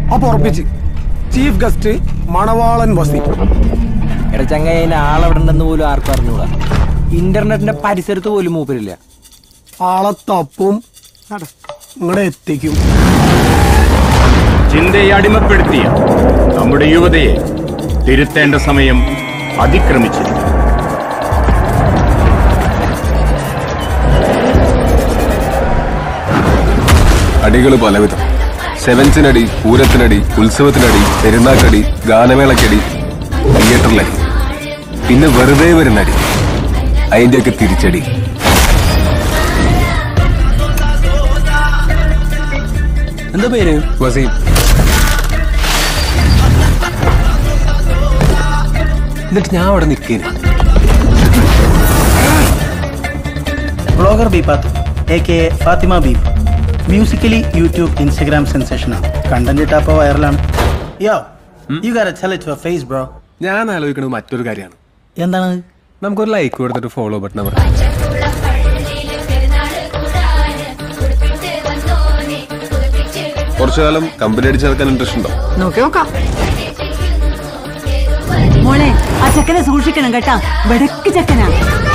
അപ്പൊ ഉറപ്പിച്ച് chief guest മണവാളൻ വസി എടാ ചങ്ങായി അതിന്റെ ആളെവിടെ ഉണ്ടെന്ന് പോലും ആർക്കും അറിഞ്ഞൂടാ ഇന്റർനെറ്റിന്റെ പരിസരത്ത് പോലും മൂപ്പരില്ല ആളെ തപ്പും ഇങ്ങടെ എത്തിക്കും ചിന്തയെ അടിമപ്പെടുത്തിയ നമ്മുടെ യുവതയെ തിരുത്തേണ്ട സമയം അതിക്രമിച്ചിരിക്കുന്നു അടികൾ പലവിധം സെവൻസിനടി പൂരത്തിനടി ഉത്സവത്തിനടി പെരുന്നാക്കടി ഗാനമേളക്കടി തിയേറ്ററിലടി പിന്നെ വെറുതെ വരുന്നടി അതിന്റെയൊക്കെ തിരിച്ചടി എന്താ പേര് വസീം എന്നിട്ട് ഞാൻ അവിടെ നിൽക്കേന് ബ്ലോഗർ ബീപാത്ത് എ കെ ഫാത്തിമ ബീഫ് മ്യൂസിക്കലി യൂട്യൂബ് ഇൻസ്റ്റഗ്രാം സെൻസേഷനാണ് കണ്ടന്റ് ഇട്ടപ്പോൾ വൈറലാണ് yo you got tell it your face bro ഞാൻ ആലോചിക്കുന്നത് മറ്റൊരു കാര്യമാണ് എന്താണ് നമുക്കൊരു ലൈക്ക് കൊടുത്തിട്ട് ഫോളോ ബട്ടൺ അവർ കുറച്ചു കാലം കമ്പനി അടിച്ചെടുക്കാൻ ഇൻട്രസ്റ്റ് ഉണ്ടോ നോക്കി നോക്കാം മോളെ ആ ചെക്കനെ സൂക്ഷിക്കണം കേട്ടാ വെടക്ക് ചെക്കനാ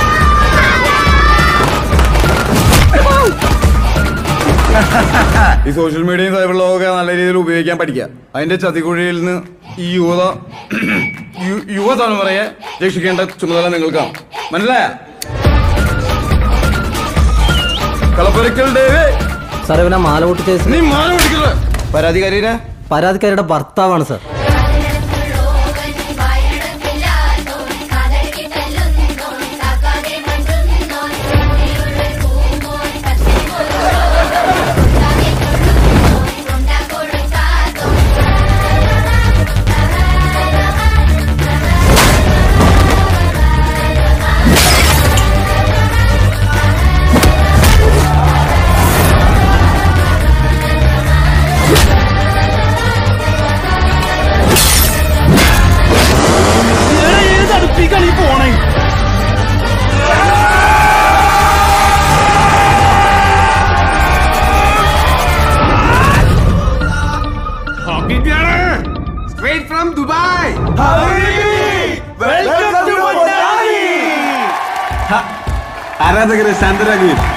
ഈ സോഷ്യൽ മീഡിയയും സൈബർ ലോകമൊക്കെ നല്ല രീതിയിൽ ഉപയോഗിക്കാൻ പഠിക്കുക അതിന്റെ ചതിക്കുഴിയിൽ നിന്ന് ഈ യുവത യു- യുവതലമുറയെ രക്ഷിക്കേണ്ട ചുമതല നിങ്ങൾക്കാണ് മനസ്സിലായ കളപ്പുരക്കൽ ദേവേ സാർ ഇവനെ മാല പൊട്ടി കേസ് നീ മാല പിടിക്കരുത് പരാതിക്കാരിനെ പരാതിക്കാരുടെ ഭർത്താവാണ് സാർ ആരാധകരെ ശാന്തരാകുവിൻ